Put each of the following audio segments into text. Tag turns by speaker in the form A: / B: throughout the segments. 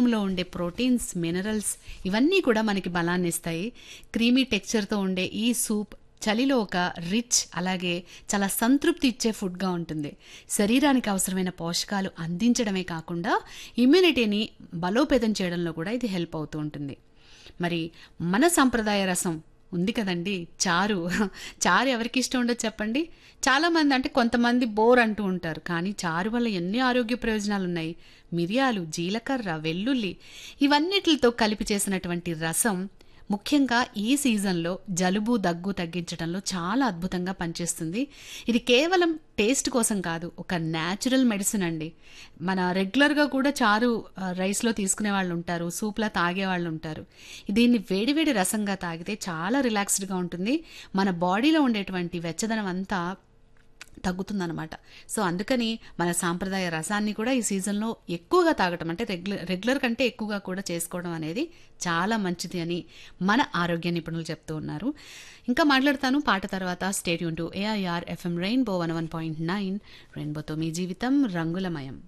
A: మష్రూమ్లో ఉండే proteins minerals ఇవన్నీ కూడా మనకి బలాన్ని ఇస్తాయి క్రీమీ టెక్స్చర్తో ఉండే ఈ సూప్ చలిలో ఒక రిచ్ అలాగే చాలా సంతృప్తి ఇచ్చే ఫుడ్గా ఉంటుంది శరీరానికి అవసరమైన పోషకాలు అందించడమే కాకుండా ఇమ్యూనిటీని బలోపేతం చేయడంలో కూడా ఇది హెల్ప్ అవుతూ ఉంటుంది మరి మన సాంప్రదాయ రసం ఉంది కదండి చారు చారు ఎవరికి ఇష్టం ఉండదు చెప్పండి చాలామంది అంటే కొంతమంది బోర్ అంటూ ఉంటారు కానీ చారు వల్ల ఎన్ని ఆరోగ్య ప్రయోజనాలు ఉన్నాయి మిరియాలు జీలకర్ర వెల్లుల్లి ఇవన్నిటితో కలిపి చేసినటువంటి రసం ముఖ్యంగా ఈ సీజన్లో జలుబు దగ్గు తగ్గించడంలో చాలా అద్భుతంగా పనిచేస్తుంది ఇది కేవలం టేస్ట్ కోసం కాదు ఒక న్యాచురల్ మెడిసిన్ అండి మన రెగ్యులర్గా కూడా చారు ఆ, రైస్లో తీసుకునే వాళ్ళు ఉంటారు సూప్లా తాగే వాళ్ళు ఉంటారు దీన్ని వేడివేడి రసంగా తాగితే చాలా రిలాక్స్డ్గా ఉంటుంది మన బాడీలో ఉండేటువంటి వెచ్చదనం అంతా తగ్గుతుందన్నమాట సో అందుకని మన సాంప్రదాయ రసాన్ని కూడా ఈ సీజన్లో ఎక్కువగా తాగటం అంటే రెగ్యులర్ రెగ్యులర్ కంటే ఎక్కువగా కూడా చేసుకోవడం అనేది చాలా మంచిది అని మన ఆరోగ్య నిపుణులు చెప్తూ ఉన్నారు ఇంకా మాట్లాడతాను పాట తర్వాత stadium to AIR FM rainbow one one point nine రెయిన్బోతో మీ జీవితం రంగులమయం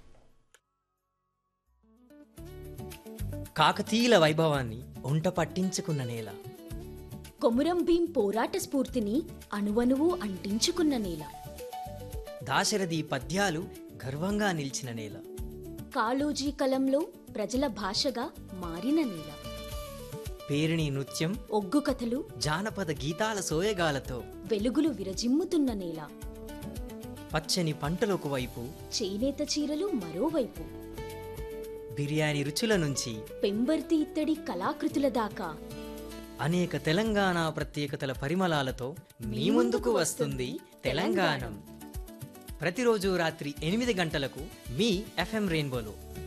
B: కాకతీయుల వైభవాన్ని ఒంట పట్టించుకున్న నేల
C: కొమురం భీం పోరాట స్ఫూర్తిని అణువణువు అంటించుకున్న నేల
B: దాశరథి పద్యాలు గర్వంగా నిలిచిన నేల
C: కాళోజీ కలంలో ప్రజల భాషగా మారిన నేల
B: పేరిణి నృత్యం
C: ఒగ్గు కథలు
B: జానపద గీతాల సోయగాలతో
C: వెలుగులు విరజిమ్ముతున్న నేల
B: పచ్చని పంటలకు వైపు
C: చేనేత చీరలు మరోవైపు
B: బిర్యానీ రుచుల నుంచి
C: పెంబర్తి ఇత్తడి కళాకృతుల దాకా
B: అనేక తెలంగాణ ప్రత్యేకతల పరిమళాలతో మీ ముందుకు వస్తుంది తెలంగాణం ప్రతిరోజు రాత్రి ఎనిమిది గంటలకు మీ ఎఫ్ఎం రెయిన్బోలో